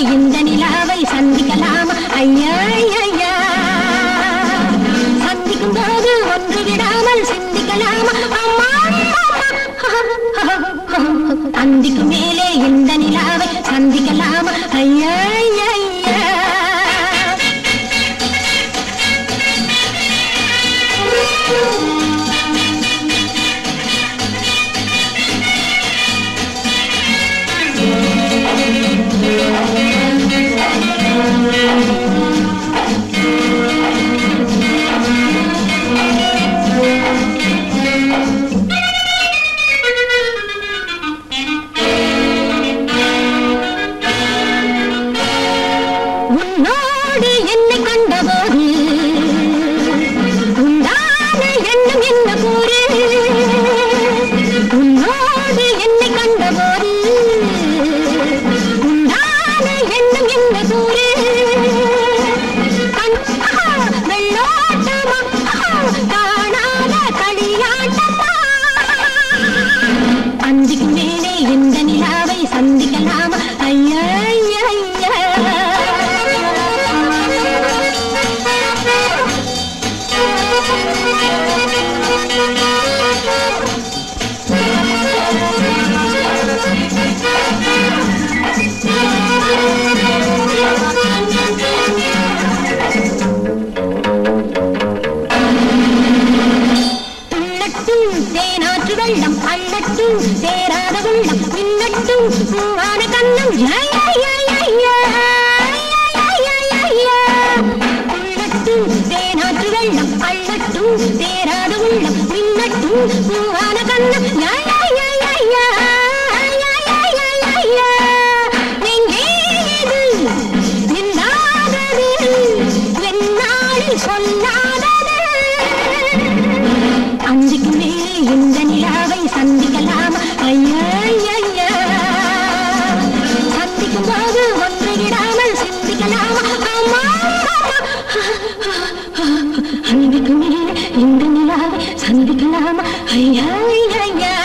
இந்த நிலாவை சந்திக்கலாமா ஐயா ஐயா சந்திக்கும் போது ஒன்று விடாமல் சிந்திக்கலாமா அம்மா அந்திக்கு மேலே இந்த நிலாவை சந்திக்கலாமா ஐயா ஐயா உன்னோடு என்னை கண்டபோது உண்டான எண்ணம் என்ன கூறு உன்னோடு என்னை கண்டபோது உண்டான எண்ணம் என்ன கூறு கண் ஆஹா, வெள்ளோட்டமா ஆஹா, காணாத களியாட்டமா அந்திக்கு மேலே இந்த நிலாவை சந்திக்கலாமா ஐயா ஐயா ஐயா துள்ளட்டும் தேனாற்று வெள்ளம் அள்ளட்டும் சேராத உள்ளம் மின்னட்டும் பூவான கண்ணம் யா, யா, யா, யா, யா. யா, யா, யா, யா. துள்ளட்டும் தேனாற்று வெள்ளம் அள்ளட்டும் சேராத உள்ளம் மின்னட்டும் பூவான கண்ணம் யா, யா, யா, யா, யா. யா, யா, யா, யா, யா. எங்கே இது நில்லாதது என்னாலும் சொல்லாதது அஞ்சுக்கு மேலே இந்த நிலாவை சந்திக்கலாமா ஐயா ஐயா சந்திக்கும் போது ஒன்று விடாமல் சிந்திக்கலாமா ஆமா அன்பிக்கு மேலே இந்த நிலாவை சந்திக்கலாமா ஐயா ஐயா